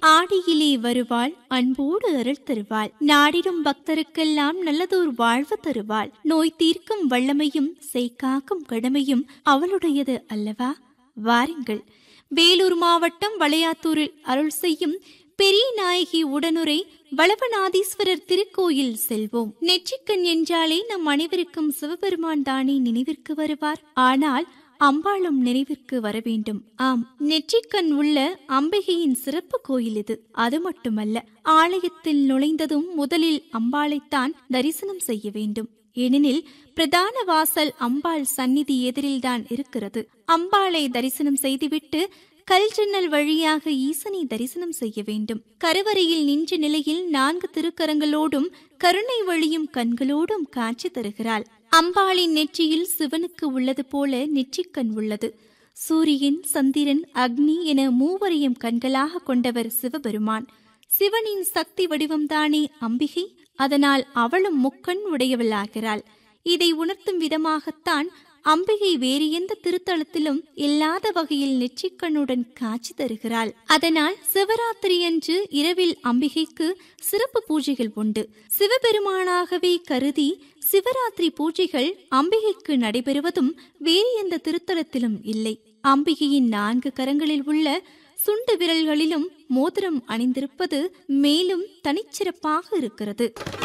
ஆடியிலே வருவாள் அன்போடு அருள் தருவாள் நாடிடும் பக்தருக்கெல்லாம் நல்லதோர் வாழ்வு தருவாள் நோய் தீர்க்கும் வல்லமையும் செய்காக்கும் கடமையும் அவளுடையது அல்லவா வாருங்கள் வேலூர் மாவட்டம் வளையாத்தூரில் அருள் செய்யும் பெரிய நாயகி உடனுரை வளவநாதீஸ்வரர் திருக்கோயில் செல்வோம் நெற்றிக்கண் என்றாலே நம் அனைவருக்கும் சிவபெருமான் தானே நினைவிற்கு வருவார் ஆனால் அம்பாளும் நினைவிற்கு வர வேண்டும் ஆம் நெற்றிக்கண் உள்ள அம்பிகையின் சிறப்பு கோயில் இது அது மட்டுமல்ல ஆலயத்தில் நுழைந்ததும் முதலில் அம்பாளைத்தான் தரிசனம் செய்ய வேண்டும் ஏனெனில் பிரதான வாசல் அம்பாள் சந்நிதி எதிரில்தான் இருக்கிறது அம்பாளை தரிசனம் செய்துவிட்டு கல் ஜன்னல் வழியாக ஈசனை தரிசனம் செய்ய வேண்டும் கருவறையில் நின்ற நிலையில் நான்கு திருக்கரங்களோடும் கருணை வழியும் கண்களோடும் காட்சி தருகிறாள் அம்பாளின் நெற்றியில் சிவனுக்கு உள்ளது போல நெற்றிக்கண் உள்ளது சூரியன் சந்திரன் அக்னி என மூவரையும் கண்களாக கொண்டவர் சிவபெருமான் சிவனின் சக்தி வடிவம்தானே அம்பிகை அதனால் அவளும் முக்கண் உடையவளாகிறாள் இதை உணர்த்தும் விதமாகத்தான் அம்பிகை வேறு எந்த திருத்தலத்திலும் இல்லாத வகையில் நெற்றிக்கண்ணுடன் காட்சி தருகிறாள் அதனால் சிவராத்திரி அன்று இரவில் அம்பிகைக்கு சிறப்பு பூஜைகள் உண்டு சிவபெருமானாகவே கருதி சிவராத்திரி பூஜைகள் அம்பிகைக்கு நடைபெறுவதும் வேறு எந்த திருத்தலத்திலும் இல்லை அம்பிகையின் நான்கு கரங்களில் உள்ள சுண்டு விரல்களிலும் மோதிரம் அணிந்திருப்பது மேலும் தனிச்சிறப்பாக இருக்கிறது